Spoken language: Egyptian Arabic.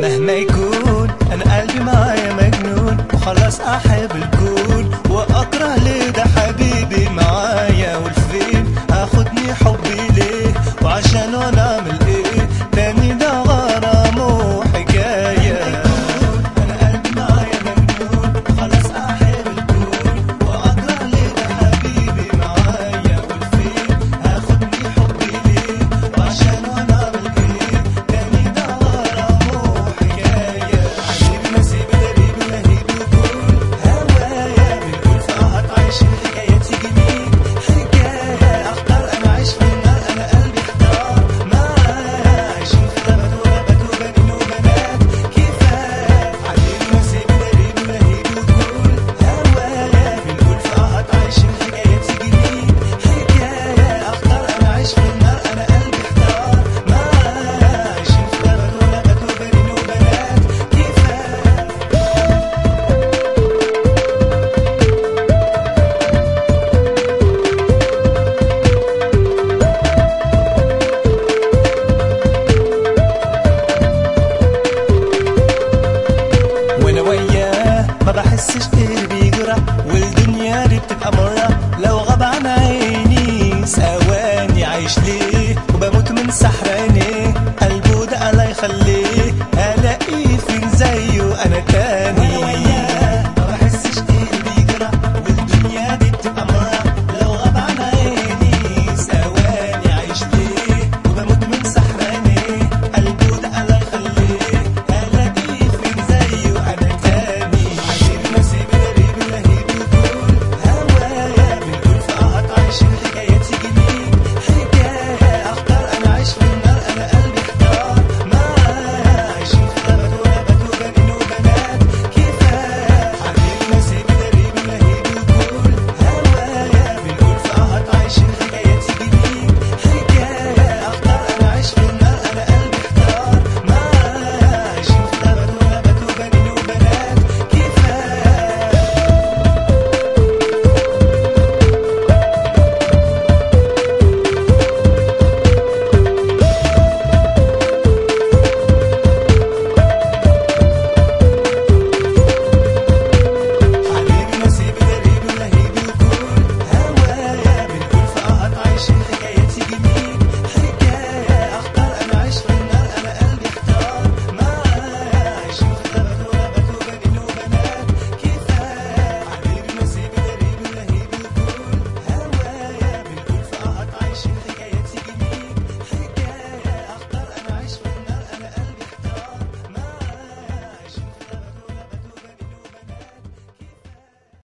مهما يكون انا قلبي معايا مجنون وخلاص احب الكون واكره ليه ده حبيبي معايا والفين اخدني حبي ليه وعشان وانا اعمل ايه تاني ده غرام وحكايه انا قلبي معايا مجنون وخلاص احب الكون واكره ليه ده حبيبي معايا والفين اخدني حبي ليه وعشان وانا اعمل ايه تاني ده غرام وحكايه حبيبي نسيبي غريبي ولهيبي وكل هوايا بنقول في قهر عايشين حكايات جميل حكايه اختار انا عايش في النار انا قلبي احتار معاه عايشين في غابات وغابات وبنين وبنات كفايه حبيبي نسيبي غريبي ولهيبي وكل هوايا بنقول في قهر عايشين حكايات جميل حكايه اختار انا عايش في النار انا قلبي احتار معاه عايشين في غابات وغابات وبنين وبنات كفايه وانا وياه ما بحسش غير بيجرى والدنيا دي بتبقى مرة لو غاب عن عيني ثواني عايش ليه وبموت من سحر عينيه قلبه ده الله يخليه الاقيه فين زيه انا تاني